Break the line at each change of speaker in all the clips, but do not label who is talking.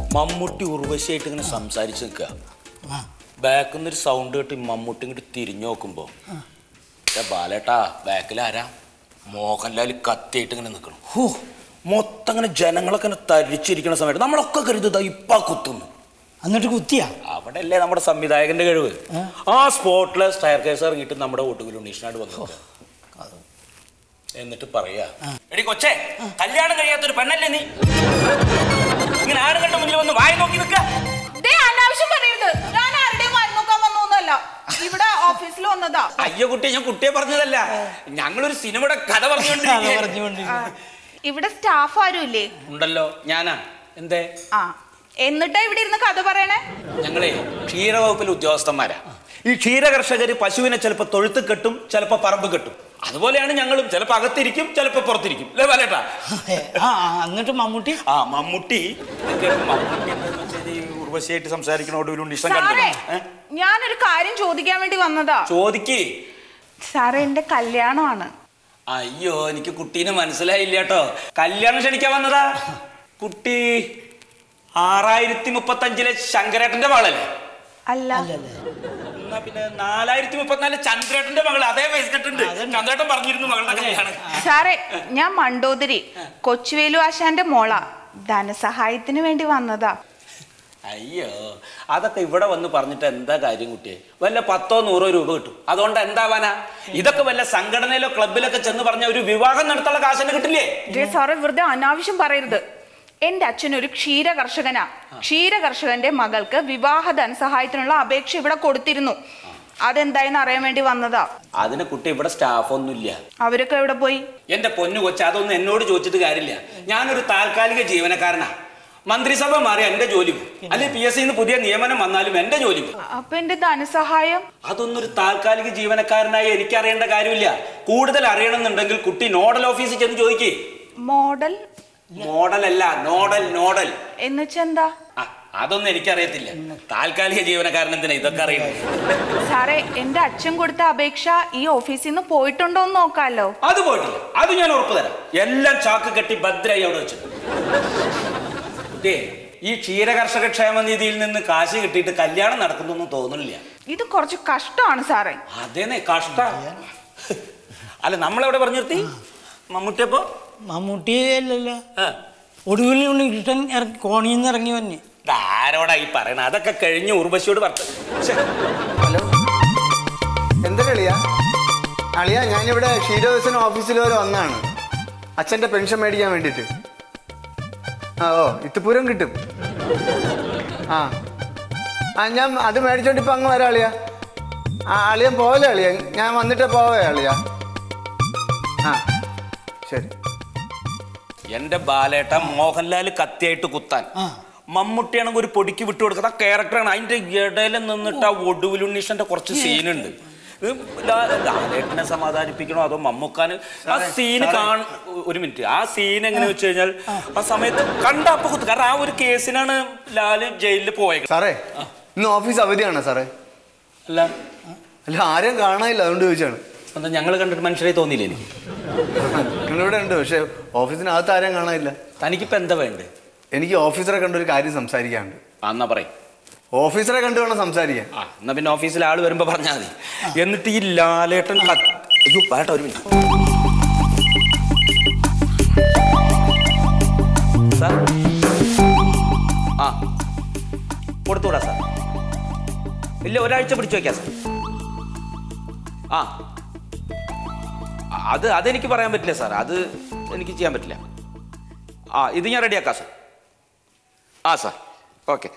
മമ്മൂട്ടി ഉർവശിയായിട്ട് ഇങ്ങനെ സംസാരിച്ച് നിൽക്കുക
ആ
ബാക്കിൽ നിന്ന് ഒരു സൗണ്ട് കേട്ട് ഈ മമ്മൂട്ടി ഇങ്ങോട്ട് തിരിഞ്ഞു നോക്കുമ്പോ "ഏ ബാലേട്ടാ ബാക്കിൽ ആരാ മോഹൻലാൽ കത്തിയായിട്ട് ഇങ്ങനെ നിൽക്കണം ഹോ മൊത്തം ഇങ്ങനെ ജനങ്ങളൊക്കെ ഇങ്ങനെ തരിച്ചിരിക്കുന്ന സമയത്ത് നമ്മളൊക്കെ കരുതുക ഇപ്പാ കുത്തുന്നു
എന്നിട്ട് കുത്തിയാ
അവിടെ അല്ലേ നമ്മുടെ സംവിധായകന്റെ കഴിവ് ആ സ്പോട്ടിലെ സ്റ്റയർ കേസ് ഇറങ്ങിയിട്ട് നമ്മുടെ ഒട്ടുകിൽ ഉണ്ണീഷനാട് വന്നു എന്നിട്ട് പറയാ എടി കൊച്ചേ കല്യാണം കഴിയാത്തൊരു പെണ്ണല്ലേ നീ ഇങ്ങനെ ആളുകളുടെ മുന്നിൽ വന്ന് വായി നോക്കി നിൽക്കുക
ദേ, അനാവശ്യം പറയരുത് ഞാൻ ആരുടെയും വായി നോക്കാൻ വന്നൊന്നുമല്ല ഇവിടെ ഓഫീസിൽ വന്നതാ
അയ്യോ കുട്ടി ഞാൻ കുട്ടിയെ പറഞ്ഞതല്ല ഞങ്ങളൊരു സിനിമയുടെ കഥ
കഥ
പറഞ്ഞുകൊണ്ടിരിക്കുകയാണ്.
പറഞ്ഞുകൊണ്ട്
ആ, ഇവിടെ സ്റ്റാഫ് ആരും ഇല്ലേ
ഉണ്ടല്ലോ ഞാനാ എന്തേ
ആ എന്നിട്ടാ ഇവിടെ ഇരുന്ന് കഥ പറയണേ
ഞങ്ങളെ ക്ഷീരവകുപ്പിലെ ഉദ്യോഗസ്ഥന്മാരാ ഈ ക്ഷീരകർഷകര് പശുവിനെ ചിലപ്പോ തൊഴുത്ത് കെട്ടും ചിലപ്പോ പറമ്പ് കെട്ടും അതുപോലെയാണ് ഞങ്ങളും ചിലപ്പോ അകത്തിരിക്കും ചിലപ്പോ പുറത്തിരിക്കും അല്ലേ ബാലേട്ടാ
ആ ആ, എന്നിട്ട് മമ്മൂട്ടി
ആ മമ്മൂട്ടി ഇതൊക്കെ മമ്മൂട്ടി എന്താന്ന് വെച്ചാൽ ഈ ഉർവശിയായിട്ട് സംസാരിക്കണോട് ഒരു ഇഷ്ടം
സാറേ
കണ്ടു
ഞാനൊരു കാര്യം ചോദിക്കാൻ വേണ്ടി വന്നതാ
ചോദിക്ക്
സാറേ എന്റെ കല്യാണമാണ്
അയ്യോ എനിക്ക് കുട്ടീനെ മനസ്സിലായില്ല കേട്ടോ കല്യാണം ക്ഷണിക്കാൻ വന്നതാ കുട്ടി ആറായിരത്തി മുപ്പത്തി അഞ്ചിലെ ശങ്കരേട്ടന്റെ മകളല്ലേ
അല്ല
എന്നാ പിന്നെ നാലായിരത്തി മുപ്പത്തിനാല് ചന്ദ്രേട്ടന്റെ മകൾ അതേ വയസ്സ് കെട്ടുണ്ട് ചന്ദ്രേട്ടൻ പറഞ്ഞിരുന്നു മകളുടെ കല്യാണം
സാറേ ഞാൻ മണ്ടോദരി കൊച്ചുവേലു ആശാന്റെ മോള ധനസഹായത്തിന് വേണ്ടി വന്നതാ
അയ്യോ അതൊക്കെ ഇവിടെ വന്ന് പറഞ്ഞിട്ട് എന്താ കാര്യം കുട്ടിയെ വല്ല പത്തോ നൂറോ രൂപ കിട്ടും അതുകൊണ്ട് എന്താവാനാ ഇതൊക്കെ വല്ല സംഘടനയിലോ ക്ലബിലൊക്കെ ചെന്ന് പറഞ്ഞ ഒരു വിവാഹം നടത്താനുള്ള കാശന്നെ കിട്ടില്ലേ
ജെ സാറേ വെറുതെ അനാവശ്യം പറയരുത് എന്റെ അച്ഛൻ ഒരു ക്ഷീര കർഷകനാ ക്ഷീര കർഷകന്റെ മകൾക്ക് വിവാഹ ധനസഹായത്തിനുള്ള അപേക്ഷ ഇവിടെ കൊടുത്തിരുന്നു അതെന്തായെന്ന് അറിയാൻ വേണ്ടി വന്നതാ
അതിന് കുട്ടി ഇവിടെ സ്റ്റാഫ് ഒന്നുമില്ല
അവരൊക്കെ എവിടെ പോയി
എന്റെ പൊന്നു കൊച്ച അതൊന്നും എന്നോട് ചോദിച്ചിട്ട് കാര്യമില്ല ഞാനൊരു താൽക്കാലിക ജീവനക്കാരനാ മന്ത്രിസഭ മാറി എന്റെ ജോലി പോകും അല്ലെങ്കിൽ പി എസ് സിന്ന് പുതിയ നിയമനം വന്നാലും എന്റെ ജോലി പോകും
അപ്പൊ എന്റെ ധനസഹായം
അതൊന്നും ഒരു താൽക്കാലിക ജീവനക്കാരനായി എനിക്ക് അറിയേണ്ട കാര്യമില്ല കൂടുതൽ അറിയണമെന്നുണ്ടെങ്കിൽ കുട്ടി നോഡൽ ഓഫീസിൽ ചെന്ന് ചോദിക്കേ
മോഡൽ
മോഡൽ അല്ല നോഡൽ നോഡൽ
എന്നുവെച്ചെന്താ
ആ, അതൊന്നും എനിക്കറിയത്തില്ല താൽക്കാലിക ജീവനക്കാരൻ എന്തിനാ ഇതൊക്കെ അറിയണം
സാറേ എന്റെ അച്ഛൻ കൊടുത്ത അപേക്ഷ ഈ ഓഫീസിൽ നിന്ന് പോയിട്ടുണ്ടോ എന്ന് നോക്കാലോ
അത് പോയിട്ടില്ല അത് ഞാൻ ഉറപ്പ് തരാം എല്ലാം ചാക്ക് കെട്ടി ഭദ്രമായി അവിടെ വെച്ചു കുട്ടിയെ ഈ ക്ഷീരകർഷക ക്ഷേമനിധിയിൽ നിന്ന് കാശ് കിട്ടിയിട്ട് കല്യാണം നടക്കുന്നൊന്നും തോന്നുന്നില്ല
ഇത് കുറച്ച് കഷ്ടമാണ് സാറേ
അതേനെ കഷ്ട അല്ല നമ്മളെവിടെ പറഞ്ഞു നിർത്തി മമ്മൂട്ടിയപ്പോ
മമ്മൂട്ടി അല്ലല്ലോ ഒടുവിൽ ഇഷ്ടൻ ഇറങ്ങി കോണിയിൽ നിന്ന് ഇറങ്ങി വന്നെ
ആരോടാ ഈ പറയണ അതൊക്കെ കഴിഞ്ഞ് ഉർവശിയോട് പറഞ്ഞു
ഹലോ എന്താ അളിയ അളിയ ഞാനിവിടെ ക്ഷീരവികസന ഓഫീസിൽ വരെ വന്നാണ് അച്ഛൻ്റെ പെൻഷൻ മേടിക്കാൻ വേണ്ടിയിട്ട് ആ ഓ ഇത്തുപൂരം കിട്ടും ആ ആ ഞാൻ അത് മേടിച്ചോണ്ട് ഇപ്പം അങ്ങ് വരാം അളിയ ആ അളിയൻ പോവല്ലേ അളിയ ഞാൻ വന്നിട്ടേ പോവേ അളിയ ആ ശരി
എന്റെ ബാലേട്ട മോഹൻലാൽ കത്തിയായിട്ട് കുത്താൻ
ആ.
മമ്മൂട്ടിയാണെങ്കിൽ ഒരു പൊടിക്ക് വിട്ടു കൊടുക്കുന്നത് ആ ക്യാരക്ടറാണ് അതിന്റെ ഇടയിൽ നിന്നിട്ട് ആ ഒടുവിലുണ്ണീഷന്റെ കുറച്ച് സീനുണ്ട് ലാലേട്ടനെ സമാധാനിപ്പിക്കണോ അതോ മമ്മൂക്കാന് ആ സീന് കാണ ഒരു മിനിറ്റ് ആ സീൻ എങ്ങനെ വെച്ച് കഴിഞ്ഞാൽ ആ സമയത്ത് കണ്ട അപ്പൊ കുത്തു കാരണം ആ ഒരു കേസിനാണ് ലാല് ജയിലിൽ പോയത്
സാറേ ഇന്ന് ഓഫീസ് അവധിയാണോ സാറേ
അല്ല
അല്ല ആരെയും കാണാനില്ല അതുകൊണ്ട് ചോദിച്ചാണ്
എന്താ ഞങ്ങൾ കണ്ടിട്ട് മനുഷ്യരെ തോന്നിയില്ലേ എനിക്ക്
നിങ്ങളിവിടെ ഉണ്ട് പക്ഷെ ഓഫീസിനകത്ത് ആരെയും കാണാനില്ല
തനിക്കിപ്പോ എന്താ വേണ്ടത്
എനിക്ക് ഓഫീസറെ കണ്ട് ഒരു കാര്യം സംസാരിക്കാനുണ്ട്
ആ, എന്നാ പറയും
ഓഫീസറെ കണ്ട് വേണം സംസാരിക്കാൻ
ആ എന്നാ പിന്നെ ഓഫീസിൽ ആള് വരുമ്പോ പറഞ്ഞാൽ മതി എന്നിട്ട് ഈ ലാലേട്ടൻ കത്ത്- അയ്യോ വേട്ട ഒരു മിനിറ്റ് സാർ ആ കൊടുത്തുവിടാ സാർ ഇല്ല ഒരാഴ്ച പിടിച്ചു വയ്ക്കാം സാർ ആ അത് അതെനിക്ക് പറയാൻ പറ്റില്ല സാർ അത് എനിക്ക് ചെയ്യാൻ പറ്റില്ല ആ ഇത് ഞാൻ റെഡിയാക്കാം സാർ ആ സാർ ഓക്കെ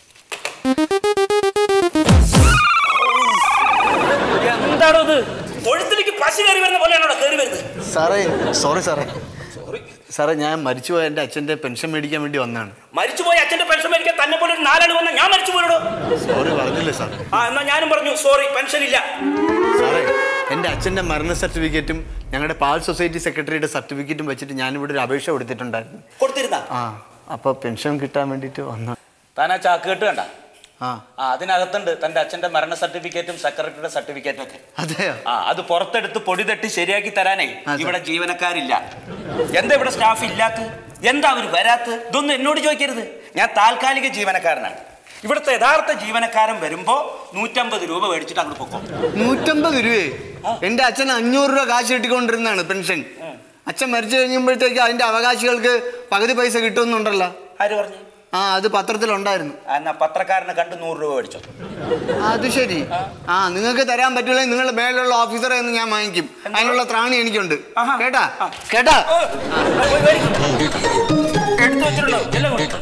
എന്താണോ ഇത് തൊഴുത്തിലേക്ക് പശു കയറി വരുന്ന പോലെയാണോ കയറി വരുന്നത്
സാറേ സോറി സാറേ സാറേ ഞാൻ മരിച്ചുപോയ എൻ്റെ അച്ഛൻ്റെ പെൻഷൻ മേടിക്കാൻ വേണ്ടി വന്നതാണ്
മരിച്ചുപോയ അച്ഛന്റെ പെൻഷൻ മേടിക്കാൻ തന്നെ പോലെ ഒരു നാലാള് വന്ന ഞാൻ മരിച്ചു പോയടോ
സോറി പറഞ്ഞില്ലേ സാർ
ആ എന്നാ ഞാനും പറഞ്ഞു സോറി പെൻഷൻ ഇല്ല
സാറേ എൻ്റെ അച്ഛൻ്റെ മരണ സർട്ടിഫിക്കറ്റും ഞങ്ങളുടെ പാൽ സൊസൈറ്റി സെക്രട്ടറിയുടെ സർട്ടിഫിക്കറ്റും വെച്ചിട്ട് ഞാനിവിടെ ഒരു അപേക്ഷ കൊടുത്തിട്ടുണ്ടായിരുന്നു
കൊടുത്തിരുന്ന
ആ അപ്പോൾ പെൻഷൻ കിട്ടാൻ വേണ്ടിയിട്ട് വന്ന
താൻ ആ ചാക്ക് കെട്ട് കണ്ട
ആ
ആ അതിനകത്തുണ്ട് തന്റെ അച്ഛന്റെ മരണ സർട്ടിഫിക്കറ്റും സെക്രട്ടറിയുടെ സർട്ടിഫിക്കറ്റും ഒക്കെ
അതെയോ
ആ അത് പുറത്തെടുത്ത് പൊടി തട്ടി ശരിയാക്കി തരാനേ
ആ, സാർ.
ഇവിടെ ജീവനക്കാരില്ല എന്താ ഇവിടെ സ്റ്റാഫ് ഇല്ലാത്ത എന്താ അവർ വരാത്ത ഇതൊന്നും എന്നോട് ചോദിക്കരുത് ഞാൻ താൽക്കാലിക ജീവനക്കാരനാണ് ഇവിടുത്തെ യഥാർത്ഥ ജീവനക്കാരൻ വരുമ്പോ നൂറ്റമ്പത് രൂപ മേടിച്ചിട്ട് അങ്ങോട്ട് പൊക്കോ
നൂറ്റമ്പത് രൂപയെ എന്റെ അച്ഛൻ അഞ്ഞൂറ് രൂപ കാശ് കിട്ടിക്കൊണ്ടിരുന്നതാണ് പെൻഷൻ അച്ഛൻ മരിച്ചു കഴിഞ്ഞപ്പോഴത്തേക്ക് അതിന്റെ അവകാശികൾക്ക് പകുതി പൈസ കിട്ടുമെന്നുണ്ടല്ലോ
ആര് പറഞ്ഞു
ആ അത് പത്രത്തിലുണ്ടായിരുന്നു
ആ, എന്നാ പത്രക്കാരനെ കണ്ട് നൂറ് രൂപ മേടിച്ചോ
അത് ശരി ആ നിങ്ങൾക്ക് തരാൻ പറ്റില്ലെങ്കിൽ നിങ്ങളുടെ മേലുള്ള ഓഫീസറെ എന്ന് ഞാൻ വാങ്ങിക്കും അതിനുള്ള ത്രാണി എനിക്കുണ്ട്
ആഹാ.
കേട്ടാ
ആ.
കേട്ടാ
ഓ, പോയി മേടിക്ക്. എടുത്ത് വെച്ചിട്ടുണ്ടോ എല്ലാം കൊണ്ട്.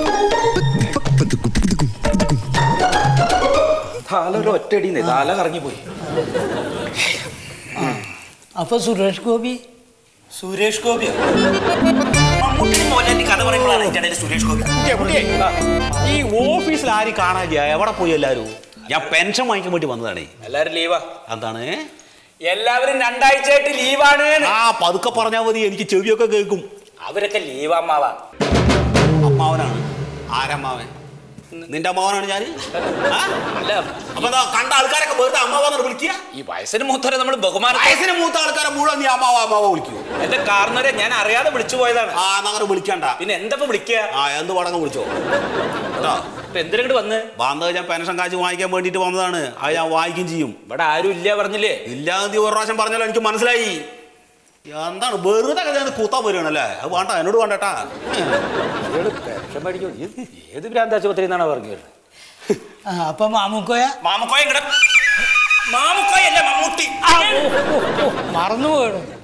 തല ഒരു ഒറ്റയടിന്നേ തല കറങ്ങി പോയി
അപ്പൊ സുരേഷ് ഗോപി
സുരേഷ് ഗോപിയോ മമ്മൂട്ടി മോഹൻലാലിന്റെ കഥ പറയുമ്പോഴാണ് ഇതിന്റെ ഇടയിൽ സുരേഷ് ഗോപി
ഈ ഓഫീസിൽ ആരും കാണാനില്ല എവിടെ പോയി എല്ലാരും ഞാൻ പെൻഷൻ വാങ്ങിക്കാൻ വേണ്ടി വന്നതാണേ
എല്ലാരും ലീവാ
എന്താണ്
എല്ലാവരും രണ്ടാഴ്ചയായിട്ട് ലീവാണ്
ആ പതുക്കെ പറഞ്ഞാൽ മതി എനിക്ക് ചെവിയൊക്കെ കേൾക്കും
അവരൊക്കെ ലീവാമ്മാവാ
അമ്മാവനാണ് ആരമ്മാവൻ നിന്റെ അമ്മാവനാണ് ഞാൻ
അല്ല
അപ്പൊ എന്താ കണ്ട ആൾക്കാരൊക്കെ വെറുതെ അമ്മാവെന്നാണ് വിളിക്കുക
ഈ വയസ്സിന് മൂത്തവരെ നമ്മൾ ബഹുമാനം
വയസ്സിന് മൂത്ത ആൾക്കാരെ മുഴുവൻ നീ അമ്മാവ അമ്മാവ വിളിക്കൂ
എന്റെ കാരണവരെ ഞാൻ അറിയാതെ വിളിച്ചു പോയതാണ്
ആ എന്നങ്ങനെ വിളിക്കണ്ട
പിന്നെ എന്താ വിളിക്കുക
ആ എന്ത് പടങ്ങ് വിളിച്ചോ കേട്ടോ
ഇപ്പൊ എന്തിനങ്ങോട്ട് വന്ന്
വന്നത് ഞാൻ പെൻഷൻ കാശ് വാങ്ങിക്കാൻ വേണ്ടിയിട്ട് വന്നതാണ് അത് ഞാൻ വാങ്ങിക്കും ചെയ്യും
ഇവിടെ ആരും ഇല്ല പറഞ്ഞില്ലേ
ഇല്ലാതെ നീ ഒരു പ്രാവശ്യം പറഞ്ഞല്ലോ എനിക്ക് മനസ്സിലായി എന്താണ് വെറുതെ ഞാൻ കൂത്താൻ വരികയാണല്ലേ അത് വേണ്ട എന്നോട് വേണ്ടട്ടാ
പെൻഷൻ മേടിക്കും ഏത് ഭ്രാന്താശുപത്രി എന്നാണ് പറഞ്ഞത്
ആ, അപ്പൊ മാമുക്കോയ
മാമുക്കോയ ഇങ്ങടെ മാമുക്കോയ അല്ല മമ്മൂട്ടി
മറന്നു പോയണം